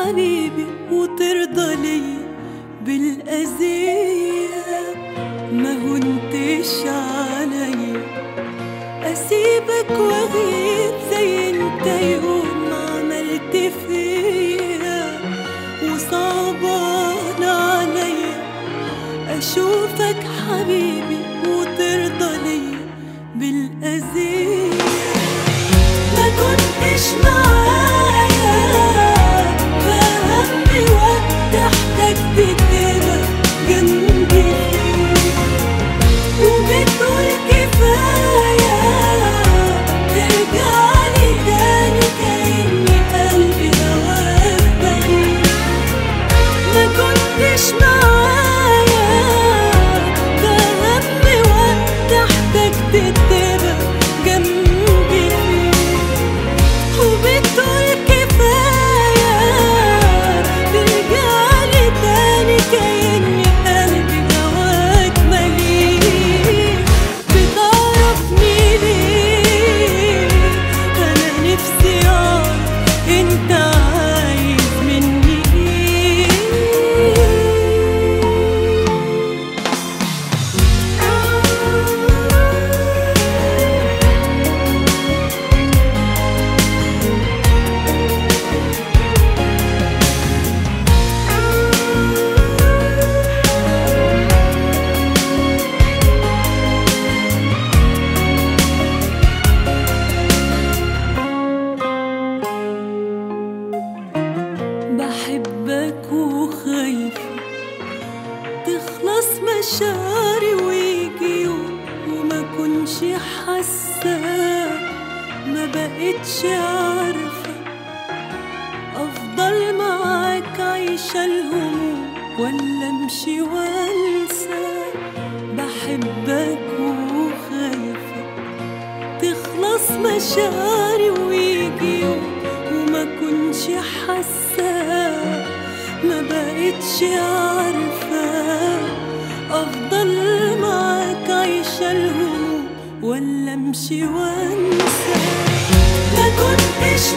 حبيبي وترضى ليا بالأذية ما هنتش عليا أسيبك وأغيب زي انت يوم ما عملت فيا وصعبان عليا أشوفك حبيبي وترضى ليا بالأذية ما كنتش معايا فهمني وقت احتجت كده جنبي وبتقول كفاية ترجعلي تاني كأني قلبي هواك بريء ما كنتش معايا فهمني وقت احتجت تبقى جنبي فيه وبتقول كفاية ترجعلي تاني كأني قلبي هواك مليء بتعرفني ليه أنا نفسي أعرف أنت عايز مني إيه بحبك وخايفة تخلص مشاعري ويجي يوم وما كنش حاسة ما بقتش عارفة أفضل معاك عايشة الهموم ولا أمشي وأنسى بحبك وخايفة تخلص مشاعري ويجي يوم وما كنش حاسة ما بقتش عارفة أفضل معاك عايشة الهموم ولا أمشي وأنسى ما كنتش